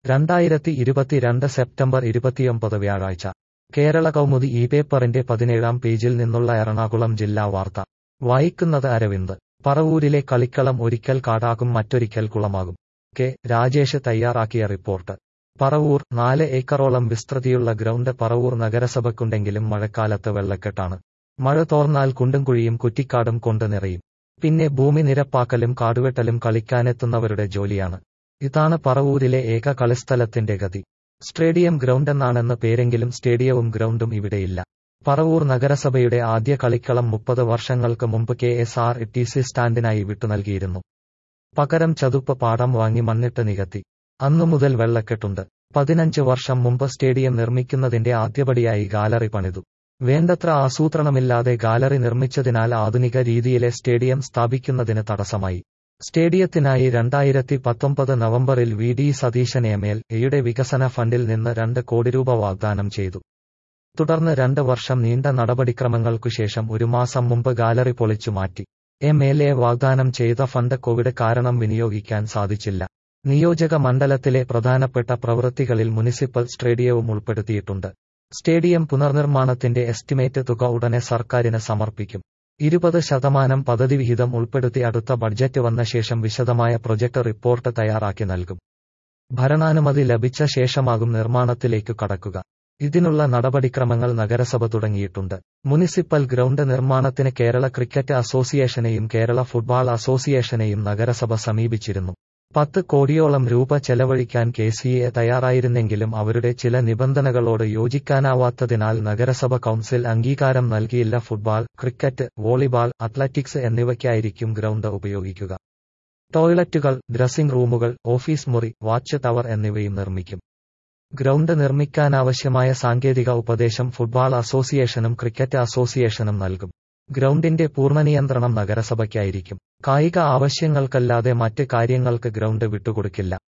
രണ്ടായിരത്തി ഇരുപത്തിരണ്ട് സെപ്റ്റംബർ ഇരുപത്തിയൊമ്പത് വ്യാഴാഴ്ച കേരള കൗമുദി ഈ പേപ്പറിന്റെ പതിനേഴാം പേജിൽ നിന്നുള്ള എറണാകുളം ജില്ലാ വാർത്ത വായിക്കുന്നത് അരവിന്ദ് പറവൂരിലെ കളിക്കളം ഒരിക്കൽ കാടാകും മറ്റൊരിക്കൽ കുളമാകും കെ രാജേഷ് തയ്യാറാക്കിയ റിപ്പോർട്ട് പറവൂർ നാല് ഏക്കറോളം വിസ്തൃതിയുള്ള ഗ്രൗണ്ട് പറവൂർ നഗരസഭയ്ക്കുണ്ടെങ്കിലും മഴക്കാലത്ത് വെള്ളക്കെട്ടാണ് മഴ തോർന്നാൽ കുണ്ടും കുഴിയും കുറ്റിക്കാടും കൊണ്ട് നിറയും പിന്നെ ഭൂമി നിരപ്പാക്കലും കാടുവെട്ടലും കളിക്കാനെത്തുന്നവരുടെ ജോലിയാണ് ഇതാണ് പറവൂരിലെ ഏക കളിസ്ഥലത്തിന്റെ ഗതി സ്റ്റേഡിയം ഗ്രൗണ്ടെന്നാണെന്ന് പേരെങ്കിലും സ്റ്റേഡിയവും ഗ്രൗണ്ടും ഇവിടെയില്ല പറവൂർ നഗരസഭയുടെ ആദ്യ കളിക്കളം മുപ്പത് വർഷങ്ങൾക്ക് മുമ്പ് K S R T C സ്റ്റാൻഡിനായി വിട്ടുനൽകിയിരുന്നു പകരം ചതുപ്പ് പാടം വാങ്ങി മണ്ണിട്ട് നികത്തി അന്നു മുതൽ വെള്ളക്കെട്ടുണ്ട് പതിനഞ്ച് വർഷം മുമ്പ് സ്റ്റേഡിയം നിർമ്മിക്കുന്നതിന്റെ ആദ്യപടിയായി ഗാലറി പണിതു വേണ്ടത്ര ആസൂത്രണമില്ലാതെ ഗാലറി നിർമ്മിച്ചതിനാൽ ആധുനിക രീതിയിലെ സ്റ്റേഡിയം സ്ഥാപിക്കുന്നതിന് തടസ്സമായി സ്റ്റേഡിയത്തിനായി രണ്ടായിരത്തി പത്തൊമ്പത് നവംബറിൽ V D Satheesan M L എയുടെ വികസന ഫണ്ടിൽ നിന്ന് രണ്ട് കോടി രൂപ വാഗ്ദാനം ചെയ്തു തുടർന്ന് രണ്ട് വർഷം നീണ്ട നടപടിക്രമങ്ങൾക്കുശേഷം ഒരു മാസം മുമ്പ് ഗാലറി പൊളിച്ചു മാറ്റി എം എൽ എ വാഗ്ദാനം ചെയ്ത ഫണ്ട് കോവിഡ് കാരണം വിനിയോഗിക്കാൻ സാധിച്ചില്ല നിയോജക മണ്ഡലത്തിലെ പ്രധാനപ്പെട്ട പ്രവൃത്തികളിൽ മുനിസിപ്പൽ സ്റ്റേഡിയവും ഉൾപ്പെടുത്തിയിട്ടുണ്ട് സ്റ്റേഡിയം പുനർനിർമ്മാണത്തിന്റെ എസ്റ്റിമേറ്റ് തുക ഉടനെ സർക്കാരിന് സമർപ്പിക്കും ഇരുപത് ശതമാനം പദ്ധതി വിഹിതം ഉൾപ്പെടുത്തി അടുത്ത ബഡ്ജറ്റ് വന്ന ശേഷം വിശദമായ പ്രൊജക്ട് റിപ്പോർട്ട് തയ്യാറാക്കി നൽകും ഭരണാനുമതി ലഭിച്ച ശേഷമാകും നിർമ്മാണത്തിലേക്കു കടക്കുക ഇതിനുള്ള നടപടിക്രമങ്ങൾ നഗരസഭ തുടങ്ങിയിട്ടുണ്ട് മുനിസിപ്പൽ ഗ്രൗണ്ട് നിർമ്മാണത്തിന് കേരള ക്രിക്കറ്റ് അസോസിയേഷനെയും കേരള ഫുട്ബോൾ അസോസിയേഷനെയും നഗരസഭ സമീപിച്ചിരുന്നു പത്ത് കോടിയോളം രൂപ ചെലവഴിക്കാൻ കെ സി എ തയ്യാറായിരുന്നെങ്കിലും അവരുടെ ചില നിബന്ധനകളോട് യോജിക്കാനാവാത്തതിനാൽ നഗരസഭ കൗൺസിൽ അംഗീകാരം നൽകിയില്ല ഫുട്ബോൾ ക്രിക്കറ്റ് വോളിബാൾ അത്ലറ്റിക്സ് എന്നിവയ്ക്കായിരിക്കും ഗ്രൗണ്ട് ഉപയോഗിക്കുക ടോയ്ലറ്റുകൾ ഡ്രസ്സിംഗ് റൂമുകൾ ഓഫീസ് മുറി വാച്ച് ടവർ എന്നിവയും നിർമ്മിക്കും ഗ്രൗണ്ട് നിർമ്മിക്കാനാവശ്യമായ സാങ്കേതിക ഉപദേശം ഫുട്ബോൾ അസോസിയേഷനും ക്രിക്കറ്റ് അസോസിയേഷനും നൽകും ഗ്രൗണ്ടിന്റെ പൂർണ്ണനിയന്ത്രണം നഗരസഭയ്ക്കായിരിക്കും കായിക ആവശ്യങ്ങൾക്കല്ലാതെ മറ്റ് കാര്യങ്ങൾക്ക് ഗ്രൗണ്ട് വിട്ടുകൊടുക്കില്ല